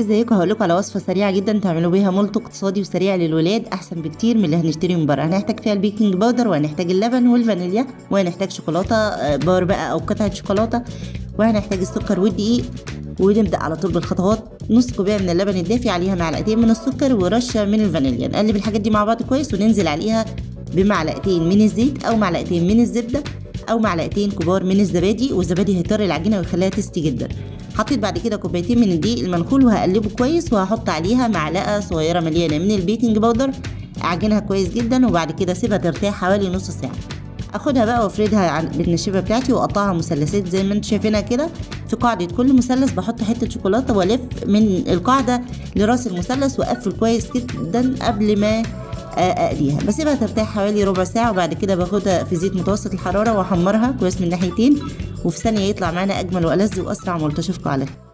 ازيكم هقول لكم على وصفه سريعه جدا تعملوا بيها مولتو اقتصادي وسريع للولاد احسن بكتير من اللي هنشتريه من بره هنحتاج فيها البيكنج باودر وهنحتاج اللبن والفانيليا وهنحتاج شوكولاته آه، بار بقى او قطعه شوكولاته وهنحتاج السكر والدقيق ونبدا على طول بالخطوات نص كوبايه من اللبن الدافي عليها معلقتين من السكر ورشه من الفانيليا نقلب الحاجات دي مع بعض كويس وننزل عليها بمعلقتين من الزيت او معلقتين من الزبده او معلقتين كبار من الزبادي والزبادي هيطري العجينه ويخليها تستي جدا حطيت بعد كده كوبايتين من الدقيق المنخول وهقلبه كويس وهحط عليها معلقه صغيره مليانه من البيكنج باودر اعجنها كويس جدا وبعد كده اسيبها ترتاح حوالي نص ساعه اخدها بقى وافردها بالنشابه بتاعتي واقطعها مثلثات زي ما انتم شايفينها كده في قاعده كل مثلث بحط حته شوكولاته والف من القاعده لراس المثلث واقفل كويس جدا قبل ما اقليها بسيبها ترتاح حوالي ربع ساعه وبعد كده باخدها في زيت متوسط الحراره واحمرها كويس من ناحيتين وفي ثانيه يطلع معانا اجمل والذ واسرع ملتشفكم على خير